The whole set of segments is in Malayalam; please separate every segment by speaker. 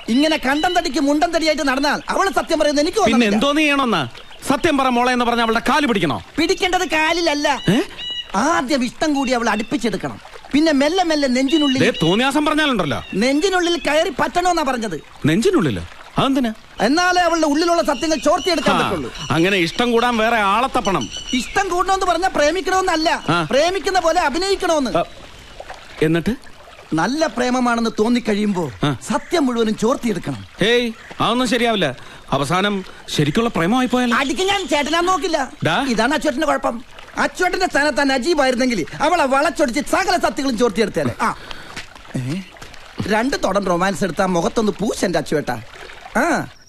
Speaker 1: ഇങ്ങനെ കണ്ടം തടിക്ക് മുണ്ടം തടിയായിട്ട് നടന്നാൽ അവള് സത്യം പറയുന്നത് എനിക്ക്
Speaker 2: പിന്നെ
Speaker 1: തോന്നുന്നില്ല.
Speaker 2: എന്തോന്ന് ചെയ്യണമെന്ന് സത്യം പറ മോളെ എന്ന് പറഞ്ഞ അവളുടെ കാല് പിടിക്കണോ
Speaker 1: പിടിക്കേണ്ടത് കാലിലല്ല
Speaker 2: ഏ?
Speaker 1: ആദ്യം ഇഷ്ടം കൂടി അവൾ അടുപ്പിച്ചെടുക്കണം പിന്നെ മെല്ലെ മെല്ലെ നെഞ്ചിനുള്ളിൽ
Speaker 2: ദേ തോന്നിയാസം പറഞ്ഞാലുണ്ടല്ലോ
Speaker 1: നെഞ്ചിനുള്ളിൽ കയറി പറ്റണമെന്നാ പറഞ്ഞത്
Speaker 2: നെഞ്ചിനുള്ളിലോ അതെന്തിനാ
Speaker 1: എന്നാലേ അവളുടെ ഉള്ളിലുള്ള സത്യങ്ങൾ ചോർത്തിയെടുക്കാൻ
Speaker 2: ആ,
Speaker 1: പറ്റുള്ളൂ
Speaker 2: അങ്ങനെ ഇഷ്ടം കൂടാൻ വേറെ ആളെ തപ്പണം
Speaker 1: ഇഷ്ടം കൂടണമെന്ന് പറഞ്ഞാൽ പ്രേമിക്കണമെന്നല്ല
Speaker 2: ആ.
Speaker 1: പ്രേമിക്കുന്ന പോലെ അഭിനയിക്കണമെന്ന്
Speaker 2: ആ, എന്നിട്ട്
Speaker 1: നല്ല പ്രേമമാണെന്ന് തോന്നിക്കഴിയുമ്പോ
Speaker 2: ആ.
Speaker 1: സത്യം മുഴുവനും ചോർത്തിയെടുക്കണം
Speaker 2: ഹേയ് അതൊന്നും ശരിയാവില്ല അവസാനം ശരിക്കുള്ള പ്രേമമായി പോയാലോ
Speaker 1: അടിക്ക് ഞാൻ ചേട്ടനാ നോക്കില്ല
Speaker 2: ഡാ.
Speaker 1: ഇതാണ് അച്ചുവേട്ടന്റെ കുഴപ്പം അച്ചുവേട്ടന്റെ സ്ഥാനത്ത് നജീബായിരുന്നെങ്കിൽ അവളെ വളച്ചൊടിച്ച് സകല സത്യങ്ങളും ചോർത്തിയെടുത്തേലെ ആ ഏ? രണ്ട് തുടം റൊമാൻസ് എടുത്താ മുഖത്തൊന്ന് പൂശന്റെ അച്ചുവേട്ട ആ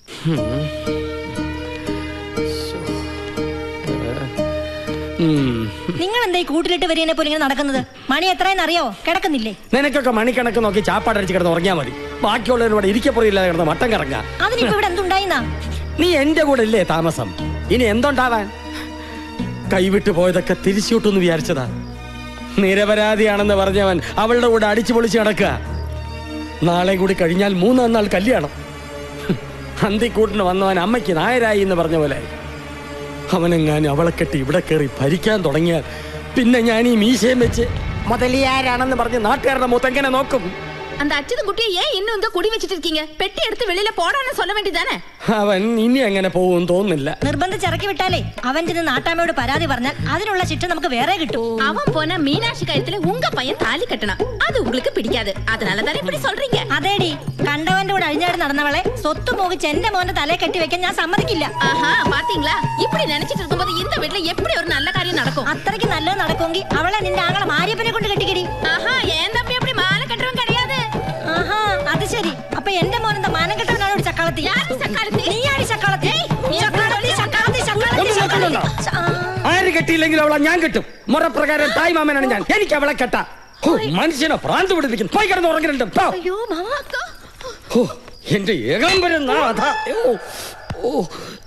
Speaker 3: നിങ്ങൾ എന്താ ഈ കൂട്ടിലിട്ട് വരികനെ പോലെ ഇങ്ങനെ നടക്കുന്നത് മണി എത്രയെന്ന് അറിയോ കിടക്കുന്നില്ലേ
Speaker 4: നിനക്കൊക്കെ മണിക്കണക്ക് നോക്കി ചാപ്പാടടിച്ച് കിടന്ന് ഉറങ്ങിയാൽ മതി ബാക്കിയുള്ളവരോട് ഇരിക്കപ്പുറയില്ലാതെ കിടന്ന് മട്ടം കറങ്ങാ
Speaker 3: അതിനിപ്പോ ഇവിടെ എന്തുണ്ടായിന്നാ
Speaker 4: നീ എന്റെ കൂടെ ഇല്ലേ താമസം ഇനി എന്തുണ്ടാവാൻ കൈവിട്ടു പോയതൊക്കെ തിരിച്ചുവിട്ടെന്ന് വിചാരിച്ചതാ നിരപരാധിയാണെന്ന് പറഞ്ഞവൻ അവളുടെ കൂടെ അടിച്ചു പൊളിച്ച് നടക്കുക നാളെ കൂടി കഴിഞ്ഞാൽ മൂന്നാം നാൾ കല്യാണം ഹും, അന്തിക്കൂട്ടിന് വന്നവൻ അമ്മയ്ക്ക് നായരായി എന്ന് പറഞ്ഞ പോലെ അവനെങ്ങാനും അവളെ കെട്ടി ഇവിടെ കയറി ഭരിക്കാൻ തുടങ്ങിയാൽ പിന്നെ ഞാൻ ഈ മീശയും വെച്ച് മുതലിയാരാണെന്ന് പറഞ്ഞ് നാട്ടുകാരുടെ മുത്തെങ്ങനെ നോക്കും
Speaker 5: அந்த அச்சதும் குட்டியை ஏன் இன்னும் இங்க குடி வச்சிட்டு இருக்கீங்க பெட்டி எடுத்து வெளியில போடான்னு சொல்ல வேண்டியதானே
Speaker 4: അവൻ ഇനി എങ്ങനെ പോകും തോന്നുന്നില്ല
Speaker 3: നിർബന്ധിച്ചിറക്കി വിട്ടാലേ അവൻ ചെന്ന് നാട്ടാമ്മയോട് പരാതി പറഞ്ഞാൽ അതിനുള്ള ശിക്ഷ നമുക്ക് വേറെ കിട്ടും
Speaker 5: அவன் போன மீனாட்சி கழுத்துல உங்க பையன் தாலி கட்டணும் அது உங்களுக்கு பிடிக்காது அதனால தானே இப்படி சொல்றீங்க
Speaker 3: അതേടി കണ്ടവന്റെ കൂടെ അഴിഞ്ഞാടി നടന്നവളെ സ്വത്ത് മോഹിച്ച് എന്റെ മോന്റെ തലയെ കെട്ടി വെക്കാൻ ഞാൻ സമ്മതിക്കില്ല
Speaker 5: ஆஹா பாத்தீங்களா இப்படி நினைச்சிட்டு இருக்கும்போது இந்த வீட்ல எப்படி ஒரு நல்ல காரியம் நடக்கும்
Speaker 3: അത്രയ്ക്ക് നല്ലത് നടക്കുമെങ്കിൽ അവളെ നിന്റെ ആങ്ങളെ മാരിയപ്പനെ കൊണ്ട് കെട്ടിക്കടി
Speaker 5: ஆஹா என் தம்பி அப்படி மாலை கட்டுறவன் கிடையாது
Speaker 3: ആഹാ അത് ശരി അപ്പൊ എന്റെ മോൻ എന്താ മാനം കെട്ടവനാണ് ഒരു ചക്കാളത്തി
Speaker 5: யாரு சக்காலத்தி
Speaker 3: നീയാടി ചക്കാളത്തി
Speaker 5: നീ
Speaker 3: ചക്കാളത്തി ചക്കാളത്തി
Speaker 4: ഒന്ന് നോക്കുന്നുണ്ടോ?
Speaker 3: ചക്കാളത്തി
Speaker 4: ആര് കെട്ടിയില്ലെങ്കിൽ അവളെ ഞാൻ കിട്ടും മുറപ്രകാരം തായ് മാമനാണ് ഞാൻ എനിക്ക് അവളെ കെട്ടാ ഹോ, മനുഷ്യനെ ഭ്രാന്ത് പിടിപ്പിക്കും പോയി കിടന്ന് ഉറങ്ങിട്ടുണ്ട് പോ.
Speaker 3: അയ്യോ മാമ
Speaker 4: ഹോ, എന്റെ ഏകാംബരം നാഥ. ഓ, ഓ.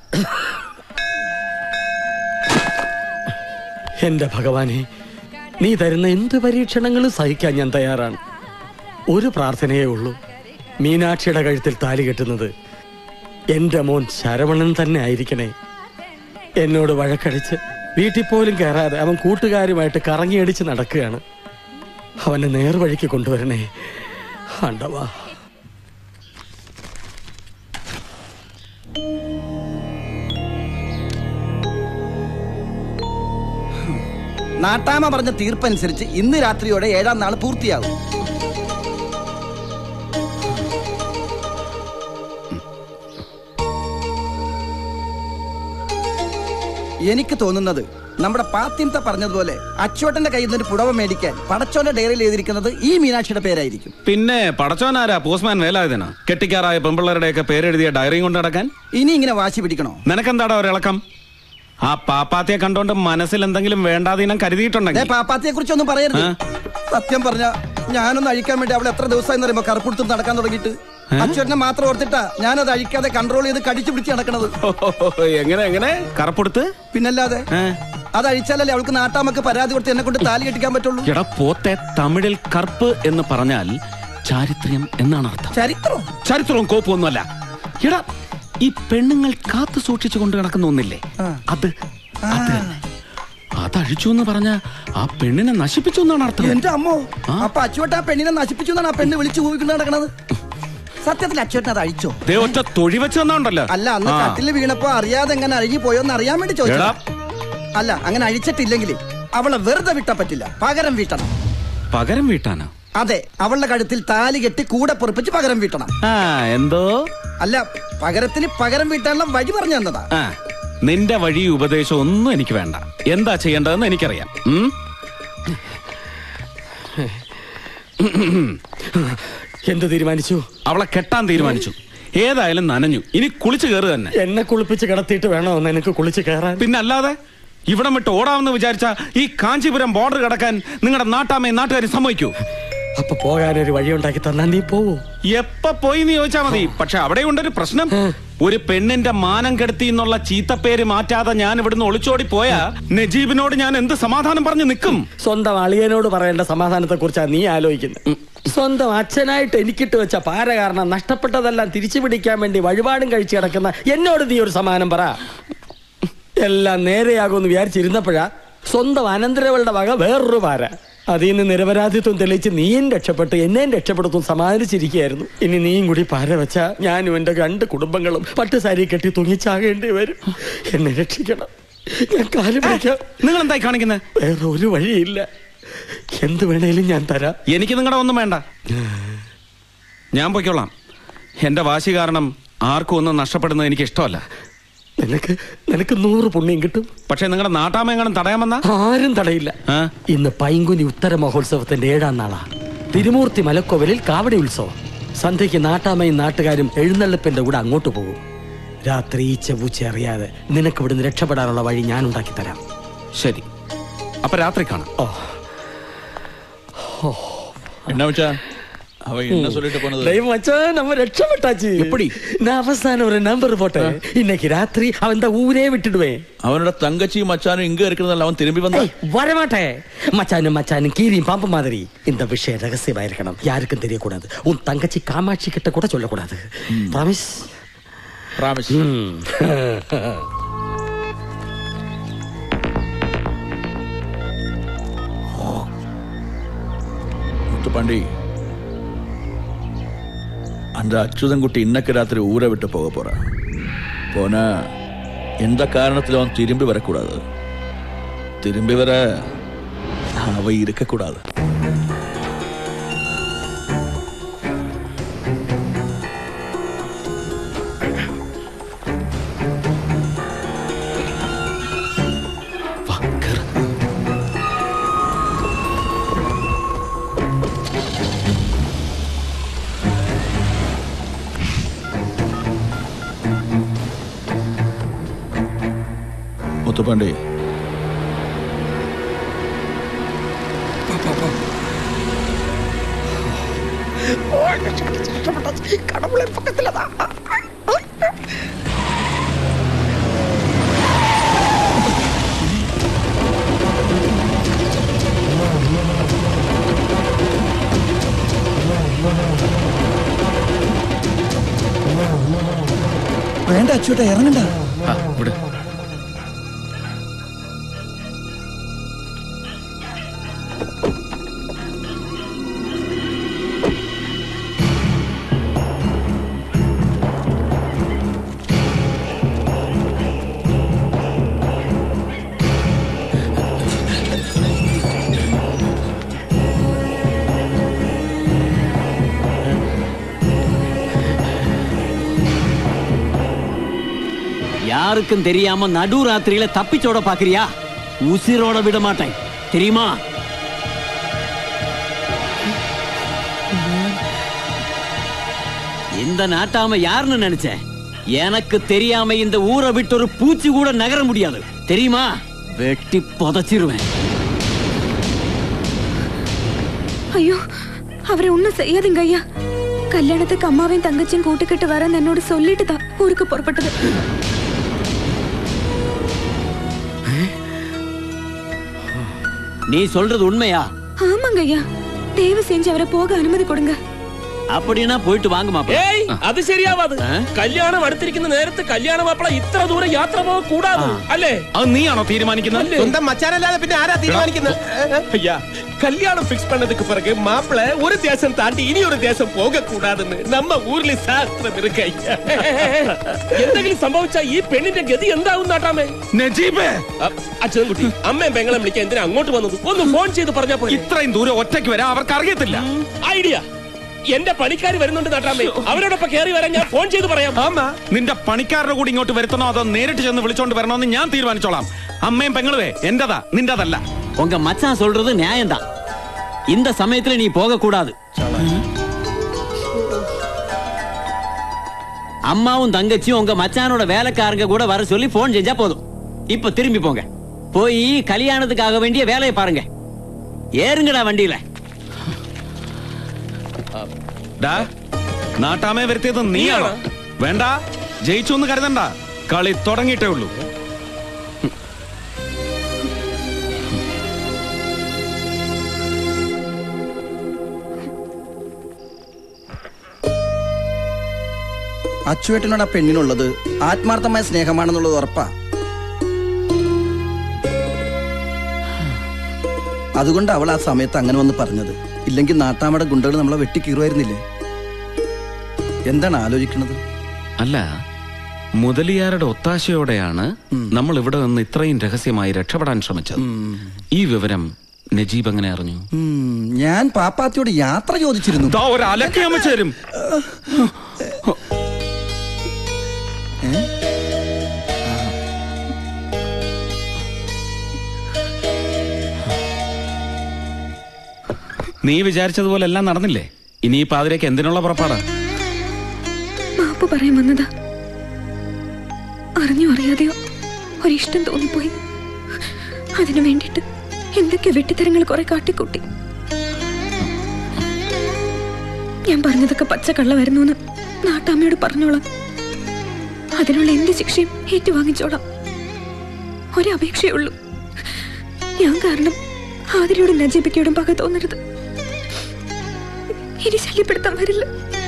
Speaker 4: എന്റെ ഭഗവാനെ നീ തരുന്ന എന്ത് പരീക്ഷണങ്ങളും സഹിക്കാൻ ഞാൻ തയ്യാറാണ് ഒരു പ്രാർത്ഥനയേ ഉള്ളൂ മീനാക്ഷിയുടെ കഴുത്തിൽ താലി കെട്ടുന്നത് എന്റെ മോൻ ശരവണൻ തന്നെ ആയിരിക്കണേ എന്നോട് വഴക്കടിച്ച് വീട്ടിൽ പോലും കയറാതെ അവൻ കൂട്ടുകാരുമായിട്ട് കറങ്ങിയടിച്ച് നടക്കുകയാണ് അവനെ നേർവഴിക്ക് കൊണ്ടുവരണേ ആണ്ടവാ
Speaker 1: നാട്ടാമ പറഞ്ഞ തീർപ്പനുസരിച്ച് ഇന്ന് രാത്രിയോടെ ഏഴാം നാൾ പൂർത്തിയാകും എനിക്ക് തോന്നുന്നത് നമ്മുടെ പാത്തിമത്ത പറഞ്ഞതുപോലെ അച്ചോട്ടന്റെ കയ്യിൽ നിന്ന് ഒരു പുടവ മേടിക്കാൻ പടച്ചോന്റെ ഡയറിയിൽ എഴുതിയിരിക്കുന്നത് ഈ മീനാക്ഷിയുടെ പേരായിരിക്കും
Speaker 2: പിന്നെ പടച്ചോനാരാ പോസ്റ്റ്മാൻ വേലായുധന കെട്ടിക്കാറായ പെമ്പിള്ളേരുടെയൊക്കെ പേരെഴുതിയ ഡയറിയും കൊണ്ട് നടക്കാൻ
Speaker 1: ഇനി ഇങ്ങനെ വാശി പിടിക്കണോ
Speaker 2: നിനക്കെന്താടാ ഒരിളക്കം ആ പാപ്പാത്തിയെ കണ്ടോണ്ട് മനസ്സിൽ എന്തെങ്കിലും വേണ്ടാതീനം
Speaker 1: ദേ
Speaker 2: കരുതിയിട്ടുണ്ടെങ്കിൽ
Speaker 1: പാപ്പാത്തിയെ കുറിച്ചൊന്നും പറയരുത്
Speaker 2: ആ?
Speaker 1: സത്യം പറഞ്ഞ ഞാനൊന്ന് അഴിക്കാൻ വേണ്ടി അവൾ എത്ര ദിവസമായി പറയുമ്പോ കറുപ്പെടുത്ത് നടക്കാൻ തുടങ്ങിയിട്ട് അച്ചോട്ടനെ മാത്രം ഓർത്തിട്ടാ ഞാനത് അഴിക്കാതെ കൺട്രോൾ ചെയ്ത് കടിച്ചു പിടിച്ച് നടക്കണത്
Speaker 2: എങ്ങനെ എങ്ങനെ കറപ്പെടുത്ത്
Speaker 1: പിന്നല്ലാതെ
Speaker 2: ഏ?
Speaker 1: അത് അഴിച്ചാലല്ലേ അവൾക്ക് നാട്ടാമക്ക് പരാതി കൊടുത്ത് എന്നെ കൊണ്ട് താലി കെട്ടിക്കാൻ പറ്റുള്ളൂ
Speaker 2: എടാ പോത്തെ തമിഴിൽ കറുപ്പ് എന്ന് പറഞ്ഞാൽ ചാരിത്രം എന്നാണ് അർത്ഥം
Speaker 1: ചരിത്രം
Speaker 2: ചരിത്രവും കോപ്പും ഒന്നുമല്ല എടാ ഈ പെണ്ണുങ്ങൾ കാത്തു സൂക്ഷിച്ചു കൊണ്ട് നടക്കുന്ന ഒന്നില്ലേ
Speaker 1: ആ.
Speaker 2: അത് അത് തന്നെ. അതഴിച്ചു എന്ന് പറഞ്ഞ ആ പെണ്ണിനെ നശിപ്പിച്ചു എന്നാണ് അർത്ഥം
Speaker 1: എന്റെ അമ്മോ
Speaker 2: ആ?
Speaker 1: അപ്പൊ അച്ചുവട്ട ആ പെണ്ണിനെ നശിപ്പിച്ചു എന്നാണ് ആ പെണ്ണ് വിളിച്ചു കൂവിക്കൊണ്ട് നടക്കണത് സത്യത്തിൽ അച്ചുവട്ടൻ അത് അഴിച്ചോ
Speaker 2: ദേ ഒറ്റ തൊഴി വെച്ച് തന്നോണ്ടല്ലോ
Speaker 1: അല്ല അന്ന് കട്ടില് വീണപ്പോ അറിയാതെ എങ്ങനെ അഴിഞ്ഞു പോയോന്ന് അറിയാൻ വേണ്ടി ചോദിച്ചു
Speaker 2: എടാ.
Speaker 1: അല്ല അങ്ങനെ അഴിച്ചിട്ടില്ലെങ്കിൽ അവളെ വെറുതെ വിട്ടാ പറ്റില്ല പകരം വീട്ടണം
Speaker 2: പകരം വീട്ടാനോ
Speaker 1: അതെ അവളുടെ കഴുത്തിൽ താലി കെട്ടി കൂടെ പൊറപ്പിച്ച് പകരം വീട്ടണം
Speaker 2: ആ എന്തോ
Speaker 1: അല്ല പകരത്തിന് പകരം വീട്ടാനുള്ള വഴി പറഞ്ഞു തന്നതാ
Speaker 2: ആ നിന്റെ വഴി ഉപദേശം ഒന്നും എനിക്ക് വേണ്ട എന്താ ചെയ്യേണ്ടതെന്ന് എനിക്കറിയാം ഉം?
Speaker 4: എന്ത് തീരുമാനിച്ചു
Speaker 2: അവളെ കെട്ടാൻ തീരുമാനിച്ചു ഏതായാലും നനഞ്ഞു ഇനി കുളിച്ചു കയറുക തന്നെ
Speaker 4: എന്നെ കുളിപ്പിച്ച് കിടത്തിയിട്ട് വേണോ ഒന്ന് എനിക്ക് കുളിച്ച് കയറാൻ
Speaker 2: പിന്നെ അല്ലാതെ ഇവിടം വിട്ട് ഓടാമെന്ന് വിചാരിച്ച ഈ കാഞ്ചീപുരം ബോർഡർ കടക്കാൻ നിങ്ങളുടെ നാട്ടാമയും നാട്ടുകാർ സമ്മതിക്കൂ
Speaker 4: അപ്പൊ പോകാനൊരു വഴി ഉണ്ടാക്കി തന്നാ നീ പോവൂ
Speaker 2: എപ്പ പോയി എന്ന് ചോദിച്ചാ മതി പക്ഷെ അവിടെ ഉണ്ടൊരു പ്രശ്നം ഒരു പെണ്ണിന്റെ മാനം കെടുത്തി എന്നുള്ള ചീത്തപ്പേര് മാറ്റാതെ ഞാൻ ഇവിടുന്ന് ഒളിച്ചോടി പോയാ നജീബിനോട് ഞാൻ എന്ത് സമാധാനം പറഞ്ഞു നിൽക്കും
Speaker 4: സ്വന്തം അളിയനോട് പറയേണ്ട സമാധാനത്തെ കുറിച്ചാണ് നീ ആലോചിക്കുന്നത് സ്വന്തം അച്ഛനായിട്ട് എനിക്കിട്ട് വെച്ച പാര കാരണം നഷ്ടപ്പെട്ടതെല്ലാം തിരിച്ചു പിടിക്കാൻ വേണ്ടി വഴിപാടും കഴിച്ചു കിടക്കുന്ന എന്നോട് നീ ഒരു സമാധാനം പറ എല്ലാം നേരെയാകുമെന്ന് വിചാരിച്ചിരുന്നപ്പോഴാ സ്വന്തം അനന്തരവളുടെ വക വേറൊരു പാര അതിൽ നിന്ന് നിരപരാധിത്വം തെളിയിച്ച് നീയും രക്ഷപ്പെട്ട് എന്നെയും രക്ഷപ്പെടുത്തും സമാധാനിച്ചിരിക്കുകയായിരുന്നു ഇനി നീയും കൂടി പാര വെച്ചാ ഞാനും എന്റെ രണ്ട് കുടുംബങ്ങളും പട്ടുസാരി കെട്ടി തൂങ്ങിച്ചാകേണ്ടി വരും എന്നെ രക്ഷിക്കണം ഞാൻ കാലം പിടിക്കാം
Speaker 2: നിങ്ങൾ എന്തായി കാണിക്കുന്നത്
Speaker 4: വേറെ ഒരു വഴിയില്ല എന്ത് വേണേലും ഞാൻ തരാം
Speaker 2: എനിക്ക് നിങ്ങളുടെ ഒന്നും വേണ്ട ഞാൻ പൊയ്ക്കോളാം എന്റെ വാശി കാരണം ആർക്കും ഒന്നും നഷ്ടപ്പെടുന്നത് എനിക്ക് ഇഷ്ടമല്ല
Speaker 4: നിനക്ക് നിനക്ക് നൂറ് പുണ്യം കിട്ടും
Speaker 2: പക്ഷെ നിങ്ങളുടെ നാട്ടാമെങ്ങാനും തടയാമെന്നാ
Speaker 4: ആരും തടയില്ല
Speaker 2: ആ?
Speaker 4: ഇന്ന് പൈങ്കുനി ഉത്തര മഹോത്സവത്തിന്റെ ഏഴാം നാളാ തിരുമൂർത്തി മലക്കോവിലിൽ കാവടി ഉത്സവം സന്ധ്യയ്ക്ക് നാട്ടാമയും നാട്ടുകാരും എഴുന്നള്ളിപ്പിന്റെ കൂടെ അങ്ങോട്ട് പോകും രാത്രി ഈ ചെവൂച്ച അറിയാതെ നിനക്ക് ഇവിടുന്ന് രക്ഷപ്പെടാനുള്ള വഴി ഞാൻ ഉണ്ടാക്കി തരാം
Speaker 2: ശരി അപ്പൊ രാത്രി കാണാം
Speaker 6: என்ன மச்சான் அவ என்ன சொல்லிட்டு போனது
Speaker 4: ദൈവം മച്ചാ നമ്മ രക്ഷപ്പെട്ടാച്ച്
Speaker 6: எப்படி?
Speaker 4: நான் அவசானம் ஒரு நம்பர் போட்டேன் இன்னைக்கு ராத்திரி அவன் தான் ஊரே விட்டுடுவேன்
Speaker 6: அவனோட தங்கச்சியும் மச்சானும் இங்க இருக்கிறதால அவன் திரும்பி வந்தான்
Speaker 4: ஏய், வரமாட்டேன் மச்சானும் மச்சானும் கீரியும் பாம்பு மாதிரி இந்த விஷயம் ரகசியமா இருக்கணும் யாருக்கும் தெரியக்கூடாது உன் தங்கச்சி காமாட்சி கிட்ட கூட சொல்லக்கூடாது ப்ராமிஸ்
Speaker 6: பிராமிஸ் முத்துப்பாண்டி அந்த அச்சுதன்குட்டி இன்னைக்கு ராத்திரி ஊரை விட்டு போக போறான் போனா எந்த காரணத்திலும் அவன் திரும்பி வரக்கூடாது திரும்பி வர அவ இருக்கக்கூடாது முத்துப்பாண்டி
Speaker 1: വേണ്ട അച്ചുവേട്ടാ ഇറങ്ങണ്ട
Speaker 2: വിട്
Speaker 7: யாருக்கும் தெரியாம நடு ராத்திரியில தப்பிச்சோட பாக்குறியா உசிரோட விட மாட்டேன் தெரியுமா இந்த நாட்டாம யாருன்னு நினைச்ச எனக்கு தெரியாம இந்த ஊரை விட்டு ஒரு பூச்சி கூட நகர முடியாது தெரியுமா வெட்டி புதைச்சிருவேன்
Speaker 8: ஐயோ அவரை ஒண்ணும் செய்யாதீங்க ஐயா கல்யாணத்துக்கு அம்மாவையும் தங்கச்சியும் கூட்டுக்கிட்டு வரேன்னு என்னோட சொல்லிட்டு தான் ஊருக்கு புறப்பட்டது
Speaker 7: நீ சொல்றது உண்மையா
Speaker 8: ஆமாங்க ஐயா தயவு செஞ்சு அவரை போக அனுமதி கொடுங்க
Speaker 7: அப்படின்னா போயிட்டு வாங்க மாப்பிள்ள
Speaker 9: ഏയ് അത് ശരിയാവാത് കല്യാണം അടുത്തിരിക്കുന്ന നേരത്ത് കല്യാണ മാപ്പിള ഇത്ര ദൂരം യാത്ര പോകാൻ കൂടാതെ അല്ലേ
Speaker 2: അത് നീയാണോ തീരുമാനിക്കുന്നത്
Speaker 9: സ്വന്തം മച്ചാനല്ലാതെ പിന്നെ ആരാ തീരുമാനിക്കുന്നത് ஐயா கல்யாணம் ஃபிக்ஸ் பண்ணதுக்கு பிறகு மாப்பிள ஒரு தேசம் தாண்டி இனி ஒரு தேசம் போக கூடாதுன்னு நம்ம ஊர்ல சாஸ்திரம் இருக்கு ஐயா എന്തെങ്കിലും സംഭവിച്ചാ ഈ പെണ്ണിന്റെ ഗതി എന്താവും നാട്ടാമേ
Speaker 2: നജീബ്
Speaker 9: അച്ഛൻകുട്ടി അമ്മയും പെങ്ങളെ വിളിക്കാൻ എന്തിനാ അങ്ങോട്ട് വന്നത് ഒന്ന് ഫോൺ ചെയ്ത് പറഞ്ഞാ പോലെ
Speaker 2: ഇത്രയും ദൂരം ഒറ്റയ്ക്ക് വരാൻ അവർക്ക് അറിയത്തില്ല
Speaker 9: ഐഡിയ എന്റെ പണിക്കാർ വരുന്നുണ്ട് നാട്ടാമേ അവരോടൊപ്പം കയറി വരാൻ ഞാൻ ഫോൺ ചെയ്ത് പറയാം ആമാ
Speaker 2: നിന്റെ പണിക്കാരുടെ കൂടി ഇങ്ങോട്ട് വരുത്തണോ അതോ നേരിട്ട് ചെന്ന് വിളിച്ചോണ്ട് വരണോന്ന് ഞാൻ തീരുമാനിച്ചോളാം അമ്മയും പെങ്ങളുവേ എന്റേതാ നിന്റേതല്ല
Speaker 7: உங்க மச்சான் சொல்றது நியாயம்தான் இந்த சமயத்துல நீ போக கூடாது அம்மாவும் தங்கச்சியும் உங்க மச்சானோட வேலைக்காரங்க கூட வர சொல்லி போன் செஞ்சா போதும் இப்ப திரும்பி போங்க போய் கல்யாணத்துக்காக வேண்டிய வேலையை பாருங்க ஏறுங்கடா வண்டியில
Speaker 2: ഡാ നാട്ടാമേ വരുത്തിയത് നീയാണോ വേണ്ട ജയിച്ചു എന്ന് കരുതണ്ട കളി തുടങ്ങിയിട്ടേ ഉള്ളൂ
Speaker 1: അച്ചുവേട്ടനോട് ആ പെണ്ണിനുള്ളത് ആത്മാർത്ഥമായ സ്നേഹമാണെന്നുള്ളത് ഉറപ്പാ അതുകൊണ്ട് അവൾ ആ സമയത്ത് അങ്ങനെ വന്ന് പറഞ്ഞത് ഇല്ലെങ്കിൽ നാട്ടാമയുടെ ഗുണ്ടകൾ നമ്മളെ വെട്ടിക്കീറുമായിരുന്നില്ലേ എന്താണ് ആലോചിക്കുന്നത്
Speaker 2: അല്ല മുതലിയാരുടെ ഒത്താശയോടെയാണ് നമ്മൾ ഇവിടെ നിന്ന് ഇത്രയും രഹസ്യമായി രക്ഷപ്പെടാൻ ശ്രമിച്ചത് ഈ വിവരം നജീബ് എങ്ങനെ അറിഞ്ഞു
Speaker 1: ഉം, ഞാൻ പാപ്പാത്തിയോട് യാത്ര ചോദിച്ചിരുന്നു
Speaker 2: ദാ ഒരു അലക്ക് ഞാൻ വെച്ച് തരും നീ വിചാരിച്ചതുപോലെ എല്ലാം നടന്നില്ലേ ഇനി ഈ പാതിരേക്ക് എന്തിനുള്ള പുറപ്പാടാ
Speaker 8: മാപ്പ് പറയാൻ വന്നതാ അറിഞ്ഞോ അറിയാതെയോ ഒരിഷ്ടം തോന്നിപ്പോയി അതിനു വേണ്ടിട്ട് എന്തൊക്കെ വെട്ടിത്തരങ്ങൾ കുറെ കാട്ടിക്കൂട്ടി ഞാൻ പറഞ്ഞതൊക്കെ പച്ചക്കള്ളമായിരുന്നു എന്ന് നാട്ടാമ്മയോട് പറഞ്ഞോളാം അതിനുള്ള എന്ത് ശിക്ഷയും ഏറ്റുവാങ്ങിച്ചോളാം ഒരപേക്ഷയേ ഉള്ളൂ ഞാൻ കാരണം ആതിരയോടും നജീബിക്കയോടും പക തോന്നരുത് ഇനി ശല്യപ്പെടുത്താൻ വരില്ല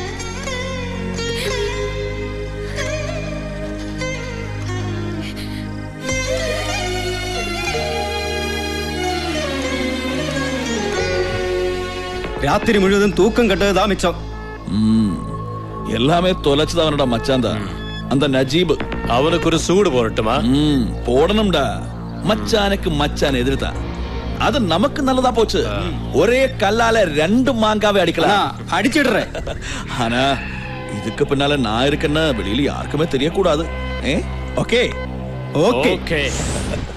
Speaker 10: രാത്രി മുഴുവൻ തൂക്കം കെട്ടതാ മിച്ചം
Speaker 6: ம், எல்லாமே தொலைச்சது அவனோட மச்சான் தான் அந்த நஜீப்
Speaker 9: அவனுக்கு ஒரு சூடு போடட்டுமா
Speaker 6: ம், போடணும்டா மச்சானுக்கு மச்சான் எதிர்த்தா அது நமக்கு நல்லதா போச்சு ஒரே கல்லால ரெண்டு மாங்காவை அடிக்கலாம்
Speaker 10: அடிச்சிடுறேன்
Speaker 6: ஆனா இதுக்கு பின்னால நான் இருக்கேன்னு வெளியில யாருக்குமே தெரியக்கூடாது ஏ ஓகே
Speaker 10: ஓகே
Speaker 9: ஓகே